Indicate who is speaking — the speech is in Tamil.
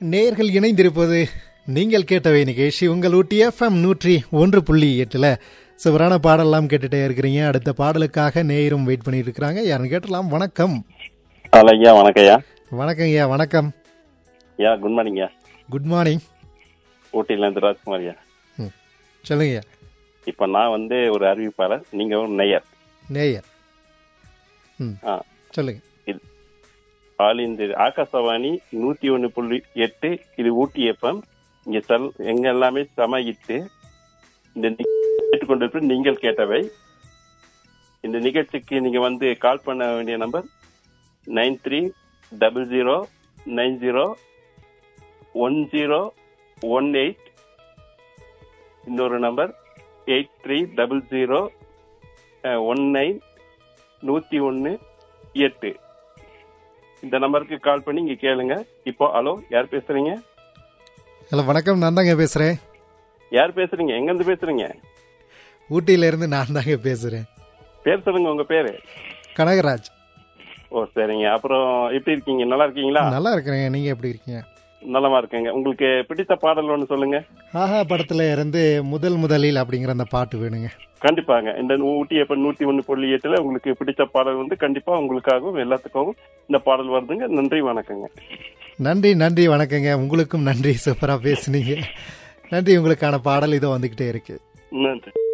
Speaker 1: நேர்கள் இணைந்திருப்பது நீங்கள் கேட்டவை நிகழ்ச்சி உங்கள் ஊட்டி எஃப்எம் நூற்றி ஒன்று புள்ளி எட்டில் சுவரான பாடலாம் கேட்டுட்டே இருக்கிறீங்க அடுத்த பாடலுக்காக நேயரும் வெயிட் பண்ணிட்டு இருக்கிறாங்க யாருன்னு கேட்டலாம் வணக்கம்
Speaker 2: ஹலோ ஐயா வணக்கம் ஐயா
Speaker 1: வணக்கம் ஐயா வணக்கம்
Speaker 2: ஐயா குட் மார்னிங் ஐயா
Speaker 1: குட் மார்னிங்
Speaker 2: ஊட்டியிலேருந்து ராஜ்குமார் ஐயா
Speaker 1: ம் சொல்லுங்க ஐயா
Speaker 2: இப்போ நான் வந்து ஒரு அறிவிப்பாளர் நீங்கள் ஒரு நெய்யர்
Speaker 1: நேயர் ம்
Speaker 2: ஆ
Speaker 1: சொல்லுங்க
Speaker 2: இது ஆல் இந்த ஆகாசவாணி நூற்றி ஒன்று புள்ளி எட்டு இது ஊட்டி எஃப்எம் இங்கே செல் எங்க எல்லாமே சம இட்டு இந்த நி- கேட்டுக்கொண்டிருப்பது நீங்கள் கேட்டவை இந்த நிகழ்ச்சிக்கு நீங்கள் வந்து கால் பண்ண வேண்டிய number nine three double zero nine zero one zero one eight இன்னொரு number eight three double zero one nine நூற்றி ஒன்று எட்டு இந்த நம்பருக்கு கால் பண்ணி இங்கே கேளுங்க இப்போ ஹலோ யார் பேசுறீங்க
Speaker 1: ஹலோ வணக்கம் நான் தாங்க பேசுகிறேன்
Speaker 2: யார் பேசுறீங்க எங்கேருந்து பேசுறீங்க
Speaker 1: ஊட்டியிலேருந்து நான் தாங்க பேசுகிறேன்
Speaker 2: பேர் சொல்லுங்க உங்க பேரு
Speaker 1: கனகராஜ்
Speaker 2: ஓ சரிங்க அப்புறம் எப்படி இருக்கீங்க நல்லா இருக்கீங்களா
Speaker 1: நல்லா இருக்கிறேங்க நீங்கள் எப்படி இருக்கீங்க
Speaker 2: நலமா இருக்கேங்க உங்களுக்கு பிடித்த பாடல் ஒன்று சொல்லுங்க
Speaker 1: ஆஹா படத்தில் இருந்து முதல் முதலில் அப்படிங்கிற அந்த பாட்டு வேணுங்க
Speaker 2: கண்டிப்பாங்க இந்த ஊட்டி எப்ப நூத்தி ஒன்று புள்ளி எட்டுல உங்களுக்கு பிடித்த பாடல் வந்து கண்டிப்பா உங்களுக்காகவும் எல்லாத்துக்காகவும் இந்த பாடல் வருதுங்க நன்றி வணக்கங்க
Speaker 1: நன்றி நன்றி வணக்கங்க உங்களுக்கும் நன்றி சூப்பராக பேசுனீங்க நன்றி உங்களுக்கான பாடல் இதோ வந்துக்கிட்டே இருக்கு
Speaker 2: நன்றி